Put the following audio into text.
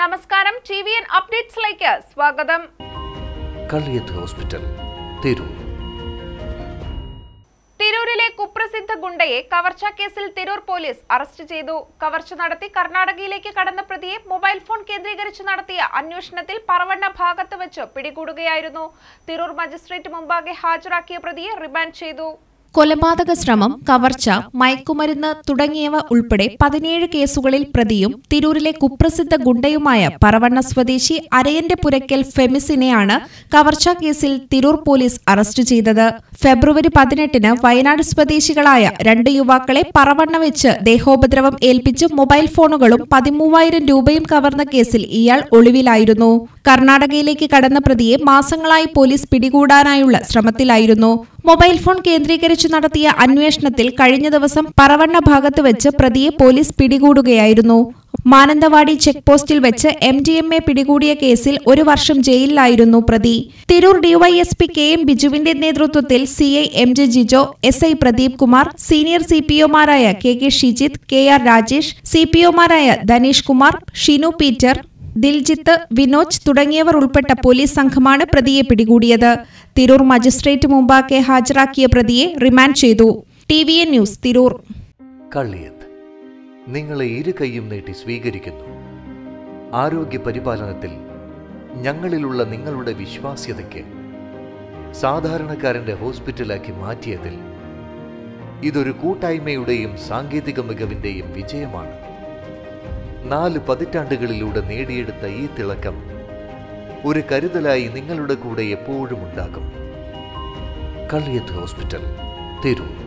നമസ്കാരം T V N അപ്ഡേറ്റ്സിലേക്ക് സ്വാഗതം കള്ളിയത്ത് hospital Tirur തിരൂരിലെ കുപ്രസിദ്ധ ഗുണ്ടയെ കവർച്ചാ കേസിൽ തിരൂർ പോലീസ് അറസ്റ്റ് ചെയ്തു കവർച്ച നടത്തി കർണാടകയിലേക്ക് കടന്ന പ്രതിയെ മൊബൈൽ ഫോൺ കേന്ദ്രീകരിച്ച് നടത്തിയ അന്വേഷണത്തിൽ പറവണ്ണ ഭാഗത്ത് വെച്ച് പിടികൂടുകയായിരുന്നു തിരൂർ മജിസ്ട്രേറ്റ് മുമ്പാകെ ഹാജരാക്കിയ പ്രതിയെ റിമാൻഡ് ചെയ്തു കൊലപാതക ശ്രമം കവർച്ച മയക്കുമരുന്ന് തുടങ്ങിയവ ഉൾപ്പെടെ പതിനേഴ് കേസുകളിൽ പ്രതിയും തിരൂരിലെ കുപ്രസിദ്ധ ഗുണ്ടയുമായ പറവണ്ണ സ്വദേശി അരയന്റെ പുരയ്ക്കൽ ഫെമിസിനെയാണ് കവർച്ചാ കേസിൽ തിരൂർ പോലീസ് അറസ്റ്റ് ചെയ്തത് ഫെബ്രുവരി പതിനെട്ടിന് വയനാട് സ്വദേശികളായ രണ്ട് യുവാക്കളെ പറവണ്ണ വെച്ച് ദേഹോപദ്രവം ഏൽപ്പിച്ച് മൊബൈൽ ഫോണുകളും പതിമൂവായിരം രൂപയും കവർന്ന കേസിൽ ഇയാൾ ഒളിവിലായിരുന്നു കർണാടകയിലേക്ക് കടന്ന പ്രതിയെ മാസങ്ങളായി പോലീസ് പിടികൂടാനായുള്ള ശ്രമത്തിലായിരുന്നു മൊബൈൽ ഫോൺ കേന്ദ്രീകരിച്ചു നടത്തിയ അന്വേഷണത്തിൽ കഴിഞ്ഞ ദിവസം പറവണ്ണ ഭാഗത്ത് വെച്ച് പ്രതിയെ പോലീസ് പിടികൂടുകയായിരുന്നു മാനന്തവാടി ചെക്ക് പോസ്റ്റിൽ വെച്ച് എം ഡി എം എ പിടികൂടിയ കേസിൽ ഒരു വർഷം ജയിലിലായിരുന്നു പ്രതി തിരൂർ ഡിവൈഎസ്പി കെ എം ബിജുവിന്റെ നേതൃത്വത്തിൽ C I M J Jijo S I Pradeep Kumar senior C P ഒമാരായ K K Shijith K R Rajesh C P ഒമാരായ ധനീഷ് കുമാർ ഷിനു പീറ്റർ ദിൽജിത്ത് വിനോജ് തുടങ്ങിയവർ ഉൾപ്പെട്ട പോലീസ് സംഘമാണ് പ്രതിയെ പിടികൂടിയത് തിരൂർ മജിസ്ട്രേറ്റ് മുമ്പാകെ ഹാജരാക്കിയ പ്രതിയെ റിമാൻഡ് ചെയ്തു T V N news Tirur കള്ളിയത്ത് നിങ്ങളെ ഇരു കൈയും നീട്ടി സ്വീകരിക്കുന്നു ആരോഗ്യ പരിപാലനത്തിൽ ഞങ്ങളിലുള്ള നിങ്ങളുടെ വിശ്വാസ്യതയ്ക്ക് സാധാരണക്കാരന്റെ ഹോസ്പിറ്റലാക്കി മാറ്റിയതിൽ ഇതൊരു കൂട്ടായ്മയുടെയും സാങ്കേതിക മികവിന്റെയും വിജയമാണ് നാല് പതിറ്റാണ്ടുകളിലൂടെ നേടിയെടുത്ത ഈ തിളക്കം ഒരു കരുതലായി നിങ്ങളുടെ കൂടെ എപ്പോഴും ഉണ്ടാകും കള്ളിയത്ത് ഹോസ്പിറ്റൽ തിരൂർ